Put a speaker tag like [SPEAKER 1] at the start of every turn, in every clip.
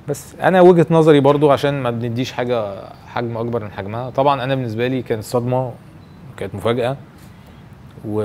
[SPEAKER 1] بس انا وجهه نظري برضو عشان ما بنديش حاجه حجم اكبر من حجمها طبعا انا بالنسبه لي كانت صدمه كانت مفاجاه و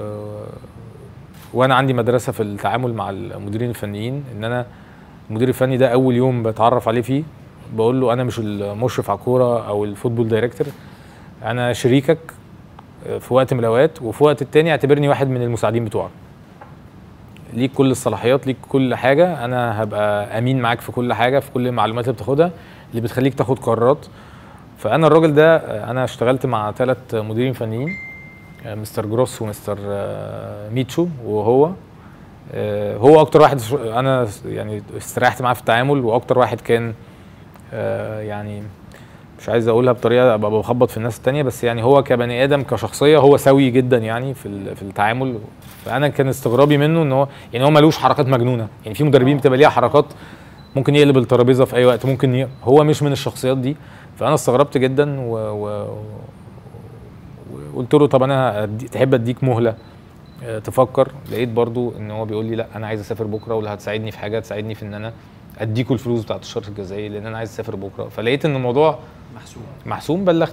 [SPEAKER 1] وانا عندي مدرسه في التعامل مع المديرين الفنيين ان انا المدير الفني ده اول يوم بتعرف عليه فيه بقول له انا مش المشرف على الكوره او الفوتبول دايركتور انا شريكك في وقت من الاوقات وفي وقت التاني اعتبرني واحد من المساعدين بتوعك ليك كل الصلاحيات ليك كل حاجه انا هبقى امين معاك في كل حاجه في كل المعلومات اللي بتاخدها اللي بتخليك تاخد قرارات فانا الراجل ده انا اشتغلت مع ثلاث مديرين فنيين مستر جروس ومستر ميتشو وهو هو اكتر واحد انا يعني استريحت معاه في التعامل واكتر واحد كان يعني مش عايز اقولها بطريقه ابقى بخبط في الناس التانية بس يعني هو كبني ادم كشخصيه هو سوي جدا يعني في في التعامل فانا كان استغرابي منه ان هو يعني هو ملوش حركات مجنونه يعني في مدربين بتبقى ليها حركات ممكن يقلب الترابيزه في اي وقت ممكن ي... هو مش من الشخصيات دي فانا استغربت جدا و... و... وقلت له طب انا أدي... تحب اديك مهله تفكر لقيت برضو ان هو بيقول لي لا انا عايز اسافر بكره ولا هتساعدني في حاجه تساعدني في ان انا اديكوا الفلوس بتاعت الشرط الجزائي لان انا عايز اسافر بكره فلقيت ان الموضوع
[SPEAKER 2] محسوب
[SPEAKER 1] محسوم بلغت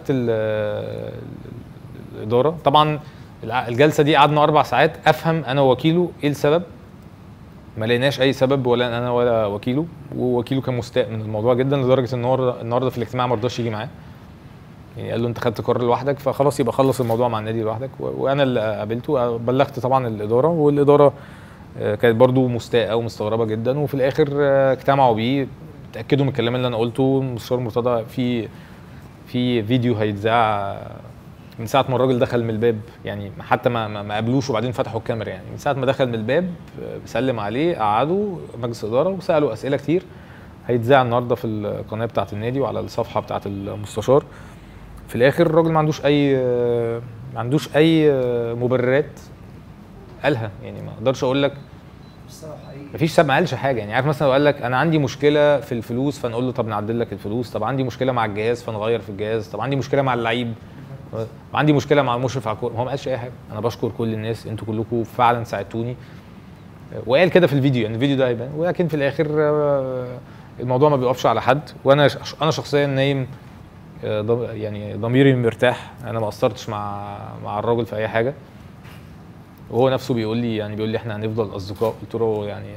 [SPEAKER 1] الاداره طبعا الجلسه دي قعدنا اربع ساعات افهم انا ووكيله ايه السبب ما لقيناش اي سبب ولا انا ولا وكيله ووكيله كان مستاء من الموضوع جدا لدرجه ان هو النهارده في الاجتماع ما رضاش يجي معاه يعني قال له انت خدت قرار لوحدك فخلاص يبقى خلص الموضوع مع النادي لوحدك وانا اللي قابلته بلغت طبعا الاداره والاداره كانت برضو مستاءه ومستغربه جدا وفي الاخر اجتمعوا بيه اتاكدوا من الكلام اللي انا قلته المستشار مرتضى في في فيديو هيتذاع من ساعه ما الراجل دخل من الباب يعني حتى ما ما قابلوش وبعدين فتحوا الكاميرا يعني من ساعه ما دخل من الباب سلم عليه قعدوا مجلس اداره وسالوا اسئله كتير هيتذاع النهارده في القناه بتاعه النادي وعلى الصفحه بتاعه المستشار في الاخر الراجل ما عندوش اي ما عندوش اي مبررات قالها يعني ما اقدرش اقول لك مفيش سبب ما قالش حاجه يعني عارف مثلا لو قال لك انا عندي مشكله في الفلوس فنقول له طب نعدل لك الفلوس طب عندي مشكله مع الجهاز فنغير في الجهاز طب عندي مشكله مع اللعيب عندي مشكله مع المشرف على الكوره هو ما قالش اي حاجه انا بشكر كل الناس انتوا كلكم فعلا ساعدتوني وقال كده في الفيديو يعني الفيديو ده هيبان ولكن في الاخر الموضوع ما بيقفش على حد وانا انا شخصيا نايم يعني ضميري مرتاح انا ما قصرتش مع مع الراجل في اي حاجه وهو نفسه بيقول لي يعني بيقول لي احنا هنفضل اصدقاء قلت له يعني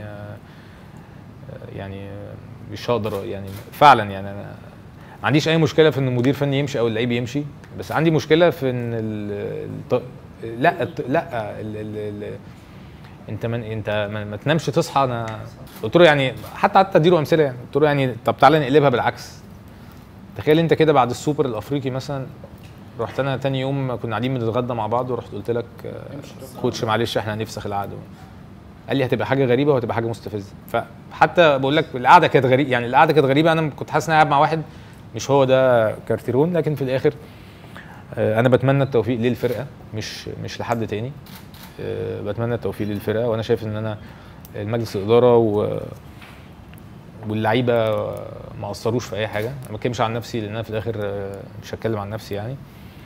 [SPEAKER 1] يعني مش هقدر يعني فعلا يعني انا ما عنديش اي مشكله في ان المدير فني يمشي او اللعيب يمشي بس عندي مشكله في ان ال لا لا ال ال ال انت من انت ما, ما تنامش تصحى انا قلت له يعني حتى قعدت اديله امثله يعني قلت له يعني طب تعالى نقلبها بالعكس تخيل انت كده بعد السوبر الافريقي مثلا رحت انا تاني يوم كنا قاعدين بنتغدى مع بعض ورحت قلت لك كوتش معلش احنا هنفسخ العقد قال لي هتبقى حاجه غريبه وهتبقى حاجه مستفزه فحتى بقول لك القعده كانت غريبه يعني القعده كانت غريبه انا كنت حاسس ان انا قاعد مع واحد مش هو ده كارتيرون لكن في الاخر انا بتمنى التوفيق للفرقه مش مش لحد تاني بتمنى التوفيق للفرقه وانا شايف ان انا المجلس الاداره و واللعيبه ما قصروش في اي حاجه انا ما بتكلمش عن نفسي لان انا في الاخر مش هتكلم عن نفسي يعني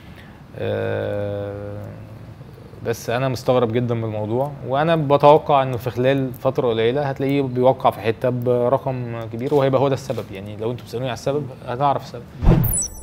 [SPEAKER 1] بس انا مستغرب جدا من الموضوع وانا بتوقع انه في خلال فتره قليله هتلاقيه بيوقع في حته برقم كبير وهيبقى هو ده السبب يعني لو انتوا بتسالوني على السبب هتعرف السبب